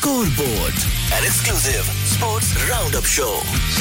Scoreboard, an exclusive sports roundup show.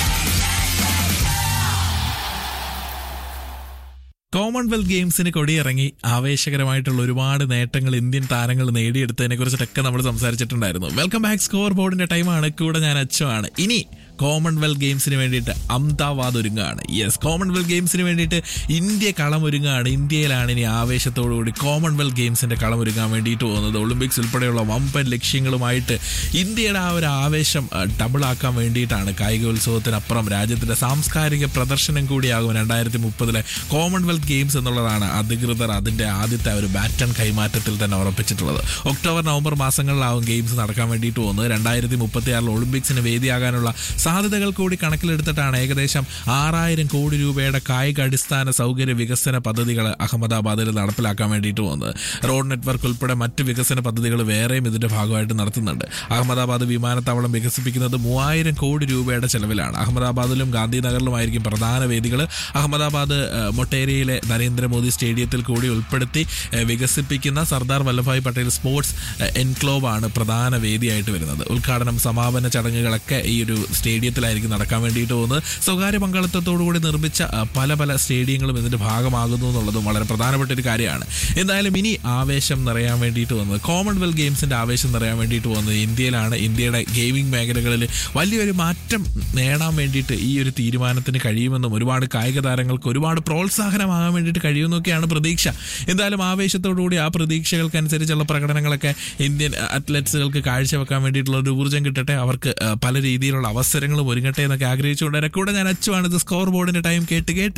Commonwealth ഗെയിംസിന് കൊടിയിറങ്ങി ആവേശകരമായിട്ടുള്ള ഒരുപാട് നേട്ടങ്ങൾ ഇന്ത്യൻ താരങ്ങൾ നേടിയെടുത്തതിനെ കുറിച്ചിട്ടൊക്കെ നമ്മൾ സംസാരിച്ചിട്ടുണ്ടായിരുന്നു വെൽക്കം ബാക്ക് സ്കോർ ബോർഡിന്റെ ടൈമാണ് കൂടെ ഞാൻ അച്ചുവാണ് ഇനി കോമൺവെൽത്ത് ഗെയിംസിന് വേണ്ടിയിട്ട് അഹമ്മദാബാദ് ഒരുങ്ങുകയാണ് യെസ് കോമൺവെൽത്ത് ഗെയിംസിന് വേണ്ടിയിട്ട് ഇന്ത്യ കളമൊരുങ്ങുകയാണ് ഇന്ത്യയിലാണ് ഇനി ആവേശത്തോടുകൂടി കോമൺവെൽത്ത് ഗെയിംസിന്റെ കളമൊരുങ്ങാൻ വേണ്ടിയിട്ട് പോകുന്നത് ഒളിമ്പിക്സ് ഉൾപ്പെടെയുള്ള വമ്പൻ ലക്ഷ്യങ്ങളുമായിട്ട് ഇന്ത്യയുടെ ആ ഒരു ആവേശം ഡബിൾ ആക്കാൻ വേണ്ടിയിട്ടാണ് കായികോത്സവത്തിനപ്പുറം രാജ്യത്തിന്റെ സാംസ്കാരിക പ്രദർശനം കൂടിയാകും രണ്ടായിരത്തി മുപ്പതിലെ കോമൺവെൽത്ത് ഗെയിംസ് എന്നുള്ളതാണ് അധികൃതർ അതിന്റെ ആദ്യത്തെ ആ ഒരു ബാറ്റൺ കൈമാറ്റത്തിൽ തന്നെ ഉറപ്പിച്ചിട്ടുള്ളത് ഒക്ടോബർ നവംബർ മാസങ്ങളിലാവും ഗെയിംസ് നടക്കാൻ വേണ്ടിയിട്ട് പോകുന്നത് രണ്ടായിരത്തി മുപ്പത്തി ആറിൽ ഒളിമ്പിക്സിന് വേദിയാകാനുള്ള സാധ്യതകൾ കൂടി കണക്കിലെടുത്തിട്ടാണ് ഏകദേശം ആറായിരം കോടി രൂപയുടെ കായിക അടിസ്ഥാന സൗകര്യ വികസന പദ്ധതികൾ അഹമ്മദാബാദിൽ നടപ്പിലാക്കാൻ വേണ്ടിയിട്ട് പോകുന്നത് റോഡ് നെറ്റ്വർക്ക് ഉൾപ്പെടെ മറ്റ് വികസന പദ്ധതികൾ വേറെയും ഇതിന്റെ ഭാഗമായിട്ട് നടത്തുന്നുണ്ട് അഹമ്മദാബാദ് വിമാനത്താവളം വികസിപ്പിക്കുന്നത് മൂവായിരം കോടി രൂപയുടെ ചെലവിലാണ് അഹമ്മദാബാദിലും ഗാന്ധിനഗറിലുമായിരിക്കും പ്രധാന വേദികൾ അഹമ്മദാബാദ് ഏഹ്, മൊട്ടേരിയയിലെ നരേന്ദ്രമോദി സ്റ്റേഡിയത്തിൽ കൂടി ഉൾപ്പെടുത്തി ഏഹ്, വികസിപ്പിക്കുന്ന സർദാർ വല്ലഭായ് പട്ടേൽ സ്പോർട്സ് ഏഹ്, എൻക്ലോവ് ആണ് പ്രധാന വേദിയായിട്ട് വരുന്നത് ഉദ്ഘാടനം സമാപന ചടങ്ങുകളൊക്കെ ഈ ഒരു സ്റ്റേഡിയത്തിലായിരിക്കും നടക്കാൻ വേണ്ടിയിട്ട് പോകുന്നത് സ്വകാര്യ പങ്കാളിത്തത്തോടുകൂടി നിർമ്മിച്ച ആ, പല പല സ്റ്റേഡിയങ്ങളും ഇതിന്റെ ഭാഗമാകുന്നു എന്നുള്ളതും വളരെ പ്രധാനപ്പെട്ട ഒരു കാര്യമാണ് എന്തായാലും ഇനി ആവേശം നിറയാൻ വേണ്ടിയിട്ട് വന്നത് കോമൺവെൽത്ത് ഗെയിംസിന്റെ ആവേശം നിറയാൻ വേണ്ടിയിട്ട് പോകുന്നത് ഇന്ത്യയിലാണ് ഇന്ത്യയുടെ ഗെയിമിംഗ് മേഖലകളിൽ വലിയൊരു മാറ്റം നേടാൻ വേണ്ടിയിട്ട് ഈ ഒരു തീരുമാനത്തിന് കഴിയുമെന്നും ഒരുപാട് കായിക താരങ്ങൾക്ക് ഒരുപാട് പ്രോത്സാഹനമാകാൻ വേണ്ടിയിട്ട് കഴിയുമെന്നൊക്കെയാണ് പ്രതീക്ഷ എന്തായാലും ആവേശത്തോടുകൂടി ആ പ്രതീക്ഷകൾക്കനുസരിച്ചുള്ള പ്രകടനങ്ങളൊക്കെ ഇന്ത്യൻ അത്ലറ്റ്സുകൾക്ക് കാഴ്ചവെക്കാൻ വേണ്ടിയിട്ടുള്ള ഒരു ഊർജ്ജം കിട്ടട്ടെ അവർക്ക് ആ, പല രീതിയിലുള്ള അവസരങ്ങളും ഒരുങ്ങട്ടെ എന്നൊക്കെ ആഗ്രഹിച്ചുകൊണ്ട് കൂടെ ഞാൻ അച്ചുവാണ് ഇത് സ്കോർ ബോർഡിന്റെ ടൈം കേട്ട് കേട്ട്